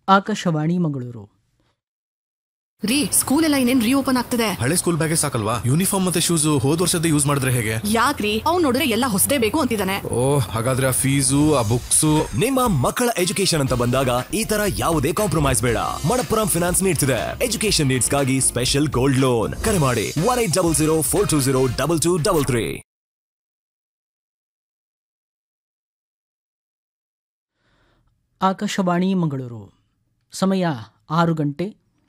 ಆಕಾಶವಾಣಿ ಮಂಗಳೂರು ರೀ ಸ್ಕೂಲ್ ಎಲ್ಲ ಇನ್ನೇನ್ ರೀಓಪನ್ ಆಗ್ತದೆ ಹಳೆ ಸ್ಕೂಲ್ ಬ್ಯಾಗೇ ಸಾಕಲ್ವಾ ಯೂನಿಫಾರ್ಮ್ ಮತ್ತೆ ಶೂಸ್ ಹೋದ್ ವರ್ಷದ ಯೂಸ್ ಮಾಡಿದ್ರೆ ಹೇಗೆ ಯಾಕ್ರಿ ಅವ್ನ್ ನೋಡಿದ್ರೆ ಎಲ್ಲ ಹೊಸದೇ ಬೇಕು ಅಂತಿದ್ದಾನೆ ಓ ಹಾಗಾದ್ರೆ ಆ ಫೀಸು ಆ ಬುಕ್ಸು ನಿಮ್ಮ ಮಕ್ಕಳ ಎಜುಕೇಶನ್ ಅಂತ ಬಂದಾಗ ಈ ತರ ಯಾವುದೇ ಕಾಂಪ್ರಮೈಸ್ ಬೇಡ ಮಣಪ್ಪುರಂ ಫಿನಾನ್ಸ್ ನೀಡ್ತಿದೆ ಎಜುಕೇಶನ್ ನೀಡ್ಸ್ಗಾಗಿ ಸ್ಪೆಷಲ್ ಗೋಲ್ಡ್ ಲೋನ್ ಕರೆ ಮಾಡಿ one eight double zero four two zero double two double three Akashvani Mangaluru ಸಮಯ ಆರು ಗಂಟೆ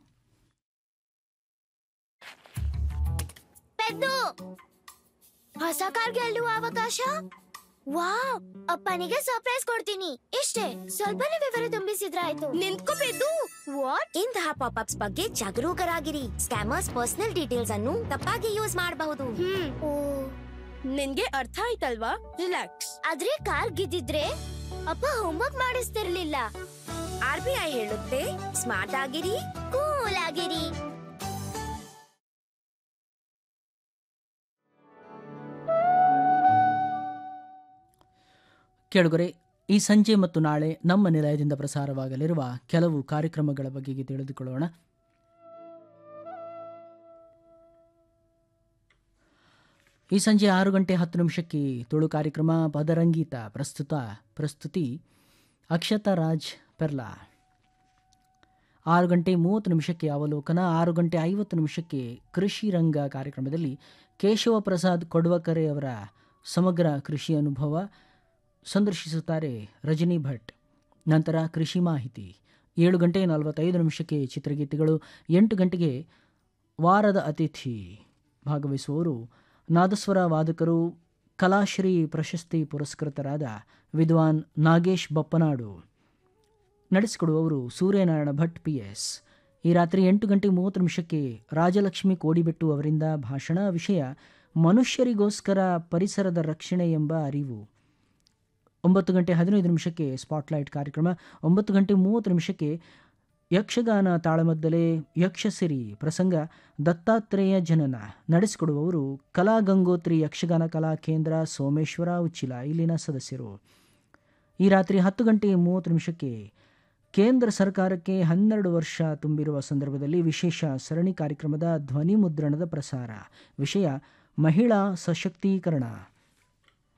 ಪೆದ್ದು ಹೊಸ ಕಾರ್ ಗೆಲ್ಲುವ ಅವಕಾಶ ವಾವ್ ಅಪ್ಪನಿಗೆ ಸರ್ಪ್ರೈಸ್ ಕೊಡ್ತೀನಿ ಇಷ್ಟೇ ಸ್ವಲ್ಪನೇ ವಿವರ ತುಂಬಿಸಿದ್ರಾಯ್ತು ನಿಂತ್ಕೋ ಪೆದ್ದು ವಾಟ್ ಇಂತಹ ಪಾಪ್ಅಪ್ಸ್ ಬಗ್ಗೆ ಜಾಗರೂಕರಾಗಿರಿ ಸ್ಕ್ಯಾಮರ್ಸ್ ಪರ್ಸನಲ್ ಡೀಟೇಲ್ಸ್ ಅನ್ನು ತಪ್ಪಾಗಿ ಯೂಸ್ ಮಾಡಬಹುದು ಓ ನಿನ್ಗೆ ಅರ್ಥ ಆಯ್ತಲ್ವಾ ರಿಲ್ಯಾಕ್ಸ್ ಆದ್ರೆ ಕಾರ್ ಗಿದ್ದಿದ್ರೆ ಅಪ್ಪ ಹೋಮ್ವರ್ಕ್ ಮಾಡಿಸ್ತಿರ್ಲಿಲ್ಲ ಆರ್ ಬಿ ಐ ಹೇಳುತ್ತೆ ಸ್ಮಾರ್ಟ್ ಆಗಿರಿ ಕೂಲ್ ಆಗಿರಿ ಕೇಳುಗರೆ ಈ ಸಂಜೆ ಮತ್ತು ನಾಳೆ ನಮ್ಮ ನಿಲಯದಿಂದ ಪ್ರಸಾರವಾಗಲಿರುವ ಕೆಲವು ಕಾರ್ಯಕ್ರಮಗಳ ಬಗೆಗೆ ತಿಳಿದುಕೊಳ್ಳೋಣ ಈ ಸಂಜೆ ಆರು ಗಂಟೆ ಹತ್ತು ನಿಮಿಷಕ್ಕೆ ತುಳು ಕಾರ್ಯಕ್ರಮ ಪದರಂಗೀತ ಪ್ರಸ್ತುತ ಪ್ರಸ್ತುತಿ ಅಕ್ಷತಾ ರಾಜ್ ಪೆರ್ಲಾ ಆರು ಗಂಟೆ ಮೂವತ್ತು ನಿಮಿಷಕ್ಕೆ ಅವಲೋಕನ ಆರು ಗಂಟೆ ಐವತ್ತು ನಿಮಿಷಕ್ಕೆ ಕೃಷಿ ರಂಗ ಕಾರ್ಯಕ್ರಮದಲ್ಲಿ ಕೇಶವ ಪ್ರಸಾದ್ ಕೊಡ್ವಕರೆ ಅವರ ಸಮಗ್ರ ಕೃಷಿ ಅನುಭವ ಸಂದರ್ಶಿಸುತ್ತಾರೆ ರಜನಿ ಭಟ್ ನಂತರ ಕೃಷಿ ಮಾಹಿತಿ ಏಳು ಗಂಟೆ ನಲವತ್ತೈದು ನಿಮಿಷಕ್ಕೆ ಚಿತ್ರಗೀತೆಗಳು ಎಂಟು ಗಂಟೆಗೆ ವಾರದ ಅತಿಥಿ ಭಾಗವಹಿಸುವವರು ನಾದಸ್ವರ ವಾದಕರು ಕಲಾಶ್ರೀ ಪ್ರಶಸ್ತಿ ಪುರಸ್ಕೃತರಾದ ವಿದ್ವಾನ್ ನಾಗೇಶ್ ಬಪ್ಪನಾಡು ನಡೆಸಿಕೊಡುವವರು ಸೂರ್ಯನಾರಾಯಣ ಭಟ್ ಪಿ ಎಸ್ ಈ ರಾತ್ರಿ ಎಂಟು ಗಂಟೆ ಮೂವತ್ತು ನಿಮಿಷಕ್ಕೆ ರಾಜಲಕ್ಷ್ಮಿ ಕೋಡಿಬೆಟ್ಟು ಅವರಿಂದ ಭಾಷಣ ವಿಷಯ ಮನುಷ್ಯರಿಗೋಸ್ಕರ ಪರಿಸರದ ರಕ್ಷಣೆ ಎಂಬ ಅರಿವು ಒಂಬತ್ತು ಗಂಟೆ ಹದಿನೈದು ನಿಮಿಷಕ್ಕೆ ಸ್ಪಾಟ್ಲೈಟ್ ಕಾರ್ಯಕ್ರಮ ಒಂಬತ್ತು ಗಂಟೆ ಮೂವತ್ತು ನಿಮಿಷಕ್ಕೆ ಯಕ್ಷಗಾನ ತಾಳಮದ್ದಲೆ ಯಕ್ಷಸಿರಿ ಪ್ರಸಂಗ ದತ್ತಾತ್ರೇಯ ಜನನ ನಡೆಸಿಕೊಡುವವರು ಕಲಾ ಗಂಗೋತ್ರಿ ಯಕ್ಷಗಾನ ಕಲಾ ಕೇಂದ್ರ ಸೋಮೇಶ್ವರ ಉಚ್ಚಿಲ ಇಲ್ಲಿನ ಸದಸ್ಯರು ಈ ರಾತ್ರಿ ಹತ್ತು ಗಂಟೆ ಮೂವತ್ತು ನಿಮಿಷಕ್ಕೆ ಕೇಂದ್ರ ಸರ್ಕಾರಕ್ಕೆ ಹನ್ನೆರಡು ವರ್ಷ ತುಂಬಿರುವ ಸಂದರ್ಭದಲ್ಲಿ ವಿಶೇಷ ಸರಣಿ ಕಾರ್ಯಕ್ರಮದ ಧ್ವನಿ ಮುದ್ರಣದ ಪ್ರಸಾರ ವಿಷಯ ಮಹಿಳಾ ಸಶಕ್ತೀಕರಣ